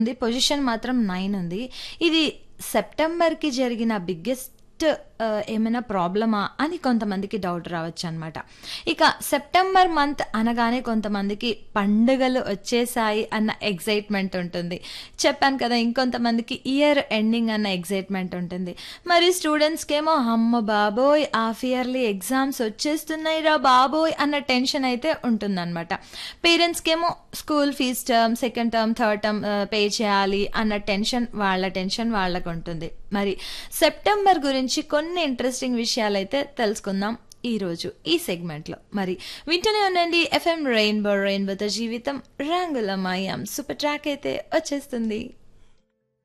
ఉంది. పొజిషన్ మాత్రం 9 ఉంది. ఇది సెప్టెంబర్‌కి జరిగిన బిగ్గెస్ట్ ఆహ్, ఏమైనా ప్రాబ్లమా అని కొంతమందికి డౌట్ రావచ్చనమాట. ఇక సెప్టెంబర్ మంత్ అనగానే కొంతమందికి పండుగలు వచ్చేసాయి అన్న ఎక్సైట్‌మెంట్ ఉంటుంది. చెప్పాను కదా! ఇంకొంతమందికి ఇయర్ ఎండింగ్ అన్న ఎక్సైట్‌మెంట్ ఉంటుంది. మరి స్టూడెంట్స్‌కేమో అమ్మ బాబోయ్! హాఫ్ ఇయర్లీ ఎగ్జామ్స్ వచ్చేస్తున్నాయిరా బాబోయ్! అన్న టెన్షన్ అయితే ఉంటుందనమాట. పేరెంట్స్‌కేమో school fees term, second term, third term ah, pay చేయాలి అన్న టెన్షన్ వాళ్ళ టెన్షన్ వాళ్ళకుంటుంది. మరి సెప్టెంబర్ గురించి కొన్ని ఇంట్రెస్టింగ్ విషయాలైతే తెలుసుకుందాం ఈరోజు ఈ సెగ్మెంట్‌లో. మరి వింటూనే ఉండండి ఎఫ్ఎం రెయిన్బో రెయిన్బోతో జీవితం రంగులమయం సూపర్ ట్రాక్ అయితే వచ్చేస్తుంది.